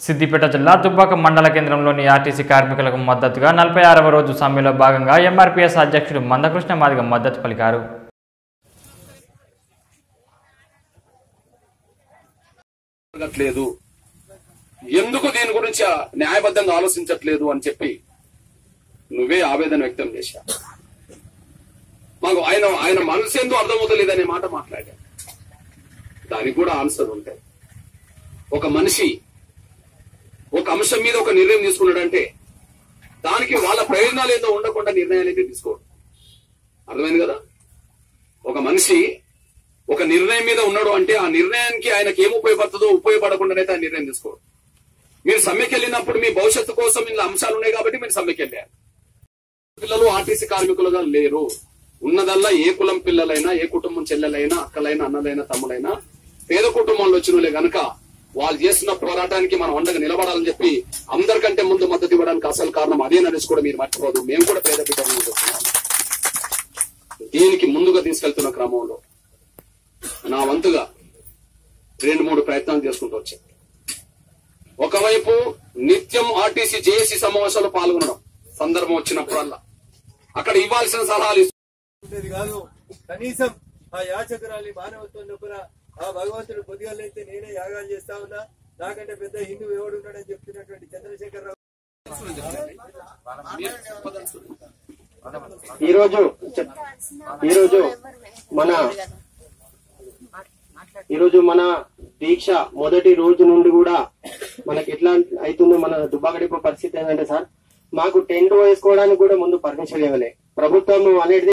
సిద్దిపేట జిల్లా దుబ్బాక మండల కేంద్రంలోని ఆర్టీసీ కార్మికులకు మద్దతుగా నలభై ఆరవ రోజు సమ్మెలో భాగంగా ఎంఆర్పీఎస్ అధ్యక్షుడు మందకృష్ణ మాదిగ మద్దతు పలికారు జరగట్లేదు ఎందుకు దీని గురించి ఆ న్యాయబద్ధంగా ఆలోచించట్లేదు అని చెప్పి నువ్వే ఆవేదన వ్యక్తం చేశా మాకు ఆయన ఆయన మనసు ఎందుకు అర్థమవుతలేదనే మాట మాట్లాడా దానికి కూడా ఆన్సర్ ఉంటాయి ఒక మనిషి ఒక అంశం మీద ఒక నిర్ణయం తీసుకున్నాడంటే దానికి వాళ్ళ ప్రయోజనాలు ఏదో ఉండకుండా నిర్ణయాలు అయితే తీసుకోడు అర్థమైంది కదా ఒక మనిషి ఒక నిర్ణయం మీద ఉన్నాడు అంటే ఆ నిర్ణయానికి ఆయనకి ఏం ఉపయోగపడుతుందో ఉపయోగపడకుండానైతే ఆ నిర్ణయం తీసుకోడు మీరు సమ్మెకి వెళ్ళినప్పుడు మీ భవిష్యత్తు కోసం ఇలా అంశాలు ఉన్నాయి కాబట్టి మీరు సమ్మెకి వెళ్ళారు పిల్లలు ఆర్టీసీ కార్మికులుగా లేరు ఉన్నదల్లా ఏ కులం పిల్లలైనా ఏ కుటుంబం చెల్లెలైనా అక్కలైనా అన్నలైనా తమ్ముడైనా పేద కుటుంబంలో వచ్చినలే గనక వాళ్ళు చేస్తున్న పోరాటానికి మనం అండగా నిలబడాలని చెప్పి అందరికంటే ముందు మద్దతు ఇవ్వడానికి అసలు కారణం అదేననేసి కూడా మీరు మర్చిపోదు మేము కూడా పేద బిడ్డలు చెప్తున్నాం దీనికి ముందుగా తీసుకెళ్తున్న క్రమంలో నా వంతుగా రెండు మూడు ప్రయత్నాలు చేసుకుంటూ వచ్చాను ఒకవైపు నిత్యం ఆర్టీసీ జేఏసీ సమావేశాలు పాల్గొనడం సందర్భం వచ్చినప్పుడల్లా అక్కడ ఇవ్వాల్సిన సలహాలు ఇస్తూ ఉండేది కాదు కనీసం ఆ యాచకురాలి మానవత్వం లోపల ఆ భగవంతుడు పొద్దుగాలైతే నేనే యాగాలు చేస్తా ఉన్నా నాకంటే పెద్ద హిందూ ఎవడు ఉన్నాడని చెప్తున్నటువంటి చంద్రశేఖర్ రావు ఈరోజు ఈరోజు మన ఈరోజు మన దీక్ష మొదటి రోజు నుండి కూడా మనకి ఎట్లా అవుతుందో మన దుబ్బాక డిపో పరిస్థితి ఏంటంటే సార్ మాకు టెంట్ వేసుకోవడానికి కూడా ముందు పర్మిషన్ ఇవ్వలే ప్రభుత్వం అనేది